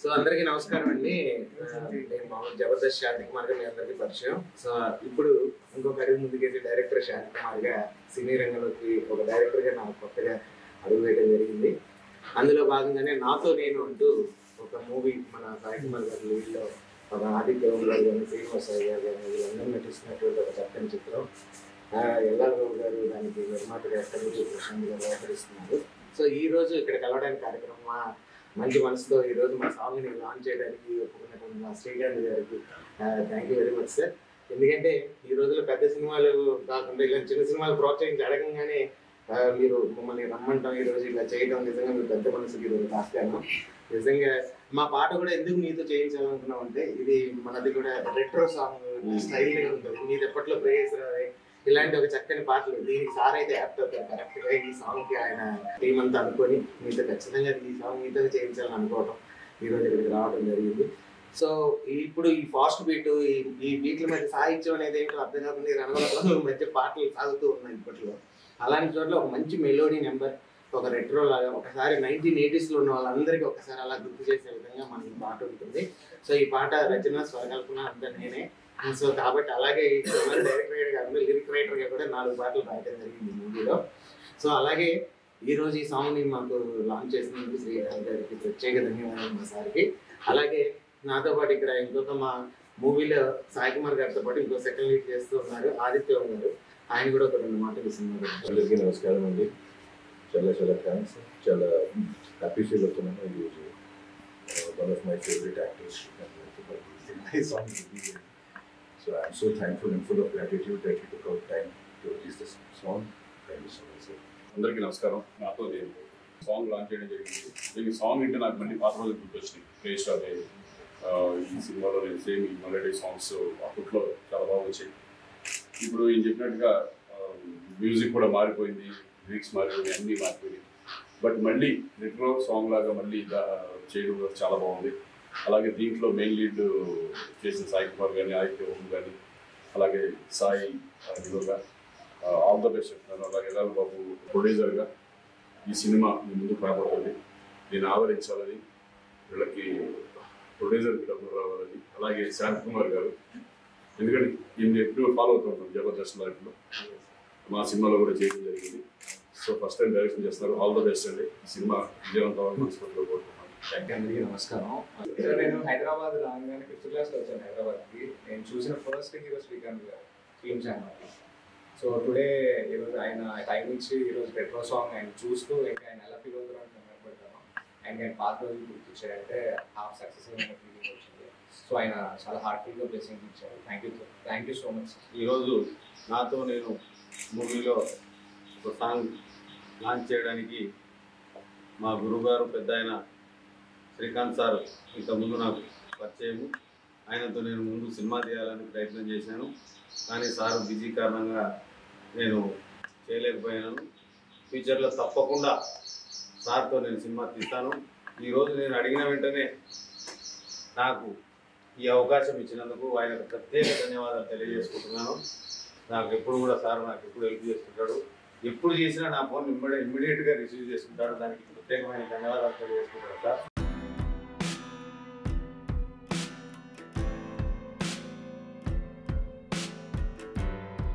so అందరికీ నమస్కారం అండి ఆ, నేను మామూలు జబర్దస్త్ శాంతి కుమార్ గా మీ అందరికీ పరిచయం సో ఇప్పుడు ఇంకొక అడుగు ముందుకేసి డైరెక్టర్ శాంతి కుమార్ గా సినీ రంగంలోకి ఒక డైరెక్టర్ గా నాకు కొత్తగా అడుగు వేయడం జరిగింది అందులో భాగంగానే నాతో నేను అంటూ ఒక మూవీ మన సాయి కుమార్ గారి లీడ్లో ఒక ఆదిత్య ఓం గారు కానీ శ్రీనివాస్ అయ్య గారు కానీ వీళ్ళందరూ నటిస్తున్నటువంటి ఒక చక్కని చిత్రం ఆ, ఎల్లారావు గారు దానికి నిర్మాతగా ఎక్కడి నుంచి ప్రశాంత్ గారు వ్యవహరిస్తున్నారు సో ఈ రోజు ఇక్కడ కలవడానికి కార్యక్రమం మా మంచి మనసుతో ఈ రోజు మా సాంగ్ ని లాంచ్ చేయడానికి ఒప్పుకున్నటువంటి మా శ్రీకాంత్ గారికి thank you very much sir ఎందుకంటే ఈ రోజుల్లో పెద్ద సినిమాలు కాకుండా ఇలా చిన్న సినిమాలు ప్రోత్సహించి అడగంగానే ఆ, మీరు మమ్మల్ని రమ్మంటాం ఈ రోజు ఇలా చేయడం నిజంగా మీరు పెద్ద మనసుకి ఈరోజు కాస్తాను నిజంగా మా పాట కూడా ఎందుకు మీతో చేయించాలనుకున్నాం అంటే ఇది మనది కూడా రెట్రో సాంగ్ స్టైల్ ఉంటుంది మీది ఎప్పట్లో ప్రేయస్ ఇలాంటి ఒక చక్కని పాటలు దీనికి సార్ అయితే యాప్ట్ అవుతారు కరెక్ట్ గా ఈ సాంగ్ కి ఆయన టీం అంతా అనుకొని మీతో ఖచ్చితంగా ఈ సాంగ్ మీతో చేయించాలని అనుకోవటం ఈ రోజు ఇక్కడికి రావడం జరిగింది సో ఇప్పుడు ఈ ఫాస్ట్ బీట్ ఈ ఈ బీట్ల మధ్య సాహిత్యం అనేది ఏంటో అర్థం కాకుండా ఈ రణగొల మధ్య పాటలు సాగుతూ ఉన్నాయి ఇప్పట్లో అలాంటి చోట్ల ఒక మంచి మెలోడీ నెంబర్ ఒక రెట్రో లాగా ఒకసారి నైన్టీన్ ఎయిటీస్ లో ఉన్న వాళ్ళందరికీ ఒకసారి అలా గుర్తు చేసే విధంగా మన ఈ పాట ఉంటుంది సో ఈ పాట రచన స్వరకల్పన అంతా నేనే సో కాబట్టి అలాగే డైరెక్టర్ కాకుండా లిరిక్ రైటర్ గా కూడా నాలుగు పాటలు రాయడం జరిగింది ఈ మూవీలో సో అలాగే ఈ రోజు ఈ సాంగ్ ని మాకు లాంచ్ చేసినందుకు శ్రీకాంత్ గారికి ప్రత్యేక ధన్యవాదాలు మా సార్కి అలాగే నాతో పాటు ఇక్కడ ఇంకొక మా మూవీలో సాయి కుమార్ గారితో పాటు ఇంకో సెకండ్ లీడ్ చేస్తూ ఉన్నారు ఆదిత్య గారు ఆయన కూడా ఒక రెండు మాటలు ఇస్తున్నారు అందరికీ నమస్కారం అండి చాలా చాలా థ్యాంక్స్ చాలా హ్యాపీ ఫీల్ అవుతున్నాను ఈరోజు one of my favourite actors so I'm so thankful and full of gratitude that you took out time to release this song thank you so much sir అందరికీ నమస్కారం నాతో నేను సాంగ్ లాంచ్ చేయడం జరిగింది దీని song వింటే నాకు మళ్ళీ పాత రోజులు గుర్తొచ్చినాయి ప్లే స్టార్ ఈ సినిమాలో నేను సేమ్ ఈ మెలడీ సాంగ్స్ అప్పట్లో చాలా బాగా వచ్చాయి ఇప్పుడు ఈయన చెప్పినట్టుగా మ్యూజిక్ కూడా మారిపోయింది లిరిక్స్ మారిపోయినాయి అన్నీ మారిపోయినాయి బట్ మళ్ళీ రెట్రో సాంగ్ లాగా మళ్ళీ దా- చేయడం కూడా చాలా బాగుంది అలాగే దీంట్లో మెయిన్ లీడ్ చేసిన సాయి కుమార్ కానీ ఆదిత్య ఓం కానీ అలాగే సాయి హీరోగా ఆల్ ద బెస్ట్ చెప్తున్నాను అలాగే ఎల్లాల బాబు ప్రొడ్యూసర్గా ఈ సినిమా మీ ముందుకు రాబోతుంది నేను ఆదరించాలని వీళ్ళకి ప్రొడ్యూసర్కి డబ్బులు రావాలని అలాగే శాంత్ కుమార్ గారు ఎందుకంటే ఈయన ఎప్పుడు ఫాలో అవుతుంటాం జబర్దస్త్ లైఫ్లో మా సినిమాలో కూడా చేయడం జరిగింది సో ఫస్ట్ టైం డైరెక్షన్ చేస్తున్నారు ఆల్ ద బెస్ట్ అండి ఈ సినిమా విజయవంతం మనస్ఫూర్తిగా కోరుకుంటున్నాను అందరికీ నమస్కారం సార్ నేను హైదరాబాద్ రాగానే ఫిఫ్త్ క్లాస్ లో వచ్చాను హైదరాబాద్ కి నేను చూసిన ఫస్ట్ హీరో శ్రీకాంత్ గారు ఫిల్మ్ ఛానల్ సో టుడే ఈరోజు ఆయన టైం ఇచ్చి ఈరోజు రెట్రో సాంగ్ ఆయన చూస్తూ ఇంకా ఆయన ఎలా ఫీల్ అవుతారో అని నేను పెడతాను అండ్ నేను పాత రోజులు గుర్తించారంటే హాఫ్ సక్సెస్ అయిన ఫీలింగ్ వచ్చింది సో ఆయన చాలా హార్ట్ఫుల్ గా బ్లెస్సింగ్ ఇచ్చారు thank you thank you so much ఈరోజు నాతో నేను మూవీలో ఒక సాంగ్ లాంచ్ చేయడానికి మా గురువుగారు పెద్ద ఆయన శ్రీకాంత్ సార్ ఇంతకుముందు నాకు పరిచయము ఆయనతో నేను ముందు సినిమా తీయాలని ప్రయత్నం చేశాను కానీ సార్ బిజీ కారణంగా నేను చేయలేకపోయాను ఫ్యూచర్లో తప్పకుండా సార్తో నేను సినిమా తీస్తాను ఈరోజు నేను అడిగిన వెంటనే నాకు ఈ అవకాశం ఇచ్చినందుకు ఆయనకు ప్రత్యేక ధన్యవాదాలు తెలియజేసుకుంటున్నాను నాకు ఎప్పుడు కూడా సార్ నాకు ఎప్పుడు హెల్ప్ చేస్తుంటాడు ఎప్పుడు చేసినా నా ఫోన్ ఇమ్మీడియట్ ఇమ్మీడియట్గా రిసీవ్ చేసుకుంటాడు దానికి ప్రత్యేకమైన ధన్యవాదాలు తెలియజేసుకుంటాడు సార్